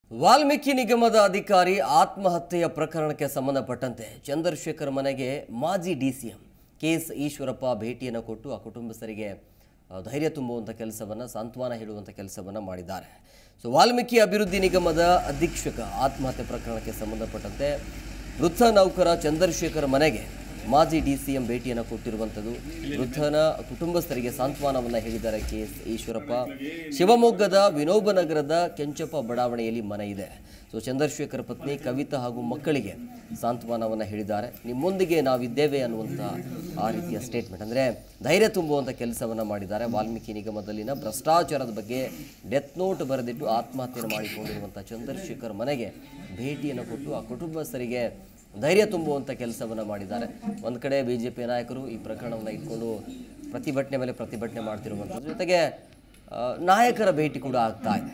ವಾಲ್ಮೀಕಿ ನಿಗಮದ ಅಧಿಕಾರಿ ಆತ್ಮಹತ್ಯೆಯ ಪ್ರಕರಣಕ್ಕೆ ಸಂಬಂಧಪಟ್ಟಂತೆ ಚಂದ್ರಶೇಖರ್ ಮನೆಗೆ ಮಾಜಿ ಡಿಸಿಎಂ ಕೆ ಎಸ್ ಈಶ್ವರಪ್ಪ ಭೇಟಿಯನ್ನು ಕೊಟ್ಟು ಆ ಕುಟುಂಬಸ್ಥರಿಗೆ ಆ, ಧೈರ್ಯ ತುಂಬುವಂಥ ಕೆಲಸವನ್ನು ಸಾಂತ್ವನ ಹೇಳುವಂಥ ಕೆಲಸವನ್ನು ಮಾಡಿದ್ದಾರೆ ಸೊ ವಾಲ್ಮೀಕಿ ಅಭಿವೃದ್ಧಿ ನಿಗಮದ ಅಧೀಕ್ಷಕ ಆತ್ಮಹತ್ಯೆ ಪ್ರಕರಣಕ್ಕೆ ಸಂಬಂಧಪಟ್ಟಂತೆ ವೃದ್ಧ ನೌಕರ ಚಂದ್ರಶೇಖರ್ ಮನೆಗೆ ಮಾಜಿ ಡಿ ಸಿ ಎಂ ಭೇಟಿಯನ್ನು ಕೊಟ್ಟಿರುವಂಥದ್ದು ವೃದ್ಧನ ಕುಟುಂಬಸ್ಥರಿಗೆ ಸಾಂತ್ವನವನ್ನು ಹೇಳಿದ್ದಾರೆ ಕೆ ಎಸ್ ಈಶ್ವರಪ್ಪ ಶಿವಮೊಗ್ಗದ ವಿನೋಬ ನಗರದ ಕೆಂಚಪ್ಪ ಬಡಾವಣೆಯಲ್ಲಿ ಮನೆ ಇದೆ ಸೊ ಚಂದ್ರಶೇಖರ್ ಪತ್ನಿ ಕವಿತಾ ಹಾಗೂ ಮಕ್ಕಳಿಗೆ ಸಾಂತ್ವನವನ್ನು ಹೇಳಿದ್ದಾರೆ ನಿಮ್ಮೊಂದಿಗೆ ನಾವಿದ್ದೇವೆ ಅನ್ನುವಂಥ ಆ ರೀತಿಯ ಸ್ಟೇಟ್ಮೆಂಟ್ ಅಂದರೆ ಧೈರ್ಯ ತುಂಬುವಂಥ ಕೆಲಸವನ್ನು ಮಾಡಿದ್ದಾರೆ ವಾಲ್ಮೀಕಿ ನಿಗಮದಲ್ಲಿನ ಭ್ರಷ್ಟಾಚಾರದ ಬಗ್ಗೆ ಡೆತ್ ನೋಟ್ ಬರೆದಿಟ್ಟು ಆತ್ಮಹತ್ಯೆ ಮಾಡಿಕೊಂಡಿರುವಂಥ ಚಂದ್ರಶೇಖರ್ ಮನೆಗೆ ಭೇಟಿಯನ್ನು ಕೊಟ್ಟು ಆ ಕುಟುಂಬಸ್ಥರಿಗೆ ಧೈರ್ಯ ತುಂಬುವಂಥ ಕೆಲಸವನ್ನು ಮಾಡಿದ್ದಾರೆ ಒಂದು ಕಡೆ ಬಿ ಜೆ ಪಿ ನಾಯಕರು ಈ ಪ್ರಕರಣವನ್ನು ಇಟ್ಕೊಂಡು ಪ್ರತಿಭಟನೆ ಮೇಲೆ ಪ್ರತಿಭಟನೆ ಮಾಡ್ತಿರುವಂಥದ್ದು ಜೊತೆಗೆ ಆ, ನಾಯಕರ ಭೇಟಿ ಕೂಡ ಆಗ್ತಾ ಇದೆ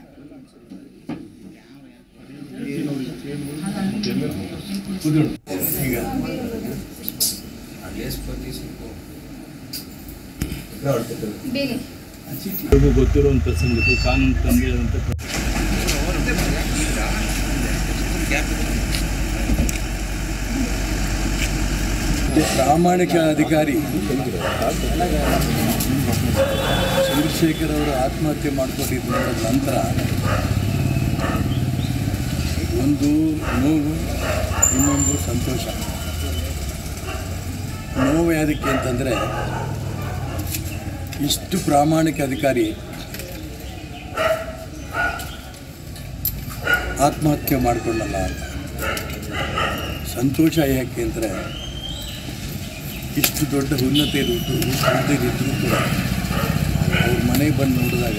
ಬೇಲಿ ಎಲ್ರಿಗೂ ಗೊತ್ತಿರುವಂಥ ಸಂಗತಿ ಕಾನೂನು ತಂದಿರುವಂಥ ಪ್ರಾಮಾಣಿಕ ಅಧಿಕಾರಿ ಚಂದ್ರಶೇಖರ್ ಅವರು ಆತ್ಮಹತ್ಯೆ ಮಾಡಿಕೊಂಡಿದ್ದ ನಂತರ ಒಂದು ನೋವು ಇನ್ನೊಂದು ಸಂತೋಷ ನೋವು ಯಾವುದಕ್ಕೆ ಅಂತಂದರೆ ಇಷ್ಟು ಪ್ರಾಮಾಣಿಕ ಅಧಿಕಾರಿ ಆತ್ಮಹತ್ಯೆ ಮಾಡಿಕೊಂಡಲ್ಲ ಅಂತ ಸಂತೋಷ ಯಾಕೆ ಅಂದರೆ ಇಷ್ಟು ದೊಡ್ಡ ಉನ್ನತ ಹುದ್ದೆಗಿದ್ದರೂ ಕೂಡ ಅವ್ರ ಮನೆಗೆ ಬಂದು ನೋಡಿದಾಗ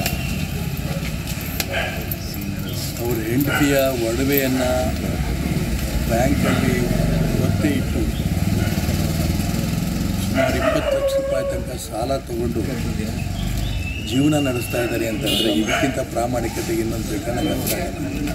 ಅವ್ರ ಹೆಂಡತಿಯ ಒಡವೆಯನ್ನು ಬ್ಯಾಂಕಲ್ಲಿ ಒತ್ತೆ ಇಟ್ಟು ಸುಮಾರು ಇಪ್ಪತ್ತು ಲಕ್ಷ ರೂಪಾಯಿ ತನಕ ಸಾಲ ತಗೊಂಡು ಜೀವನ ನಡೆಸ್ತಾ ಇದ್ದಾರೆ ಅಂತಂದರೆ ಇದಕ್ಕಿಂತ ಪ್ರಾಮಾಣಿಕತೆಗೆ ಇನ್ನೊಂದು ಬೇಕಾದ್ರೆ ಅರ್ಥ ಆಗಲ್ಲ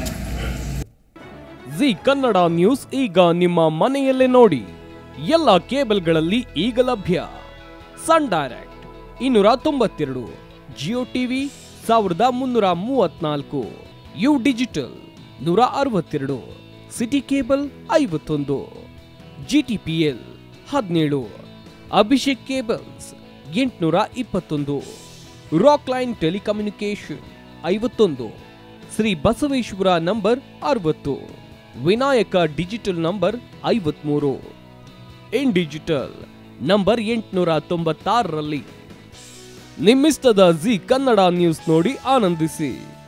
ಜಿ ಕನ್ನಡ ನ್ಯೂಸ್ ಈಗ ನಿಮ್ಮ ಮನೆಯಲ್ಲೇ ನೋಡಿ ಎಲ್ಲ ಕೇಬಲ್ಗಳಲ್ಲಿ ಈಗ ಲಭ್ಯ ಸನ್ ಡೈರೆಕ್ಟ್ ಇನ್ನೂರ ತೊಂಬತ್ತೆರಡು ಜಿಯೋ ಟಿವಿ ಸಾವಿರದ ಮುನ್ನೂರ ಮೂವತ್ನಾಲ್ಕು ಯು ಡಿಜಿಟಲ್ ನೂರ ಅರವತ್ತೆರಡು ಸಿಟಿ ಕೇಬಲ್ ಐವತ್ತೊಂದು ಜಿಟಿಪಿಎಲ್ ಹದಿನೇಳು ಅಭಿಷೇಕ್ ಕೇಬಲ್ಸ್ ಎಂಟುನೂರ ಇಪ್ಪತ್ತೊಂದು ರಾಕ್ ಲೈನ್ ಟೆಲಿಕಮ್ಯುನಿಕೇಶನ್ ಐವತ್ತೊಂದು ಶ್ರೀ ಬಸವೇಶ್ವರ ನಂಬರ್ ಅರವತ್ತು ವಿನಾಯಕ ಡಿಜಿಟಲ್ ನಂಬರ್ ಐವತ್ಮೂರು ಇನ್ ಡಿಜಿಟಲ್ ನಂಬರ್ ಎಂಟುನೂರ ತೊಂಬತ್ತಾರರಲ್ಲಿ ನಿಮ್ಮಿಸ್ತದ ಜಿ ಕನ್ನಡ ನ್ಯೂಸ್ ನೋಡಿ ಆನಂದಿಸಿ